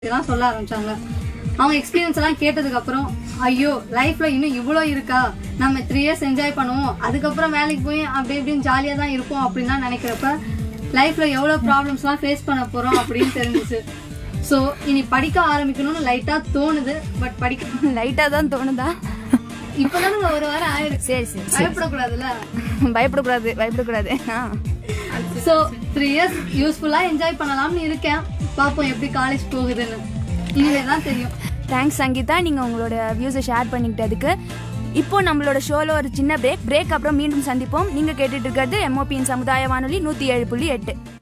இதெல்லாம் சொல்ல ஆரம்பிச்சாங்க அவங்க எக்ஸ்பீரியன்ஸ் எல்லாம் கேட்டதுக்கு அப்புறம் ஐயோ லைஃப்ல இன்னும் இவ்வளோ இருக்கா நம்ம த்ரீ இயர்ஸ் என்ஜாய் பண்ணுவோம் அதுக்கப்புறம் வேலைக்கு போய் அப்படி இப்படின்னு ஜாலியா தான் இருப்போம் அப்படின்னு தான் நினைக்கிறப்ப லைஃப்ல எவ்வளவு ப்ராப்ளம்ஸ் எல்லாம் ஃபேஸ் பண்ண போறோம் அப்படின்னு தெரிஞ்சுச்சு ஸோ இனி படிக்க ஆரம்பிக்கணும்னு லைட்டா தோணுது பட் படிக்க லைட்டா தான் தோணுதா இப்பதானுங்க ஒரு வாரம் ஆயிருக்கு சரி சரி பயப்படக்கூடாதுல்ல பயப்படக்கூடாது பயப்படக்கூடாது ஆ ஸோ த்ரீ இயர்ஸ் யூஸ்ஃபுல்லா என்ஜாய் பண்ணலாம்னு இருக்கேன் பார்ப்போம் எப்படி காலேஜ் போகுதுன்னு இனிமே தான் தெரியும் தேங்க்ஸ் சங்கீதா நீங்கள் உங்களோட வியூஸை ஷேர் பண்ணிக்கிட்டதுக்கு இப்போ நம்மளோட ஷோவில் ஒரு சின்ன பிரேக் பிரேக் அப்புறம் மீண்டும் சந்திப்போம் நீங்கள் கேட்டுட்டு இருக்கிறது எம்ஓபியின் சமுதாய வானொலி நூற்றி ஏழு புள்ளி எட்டு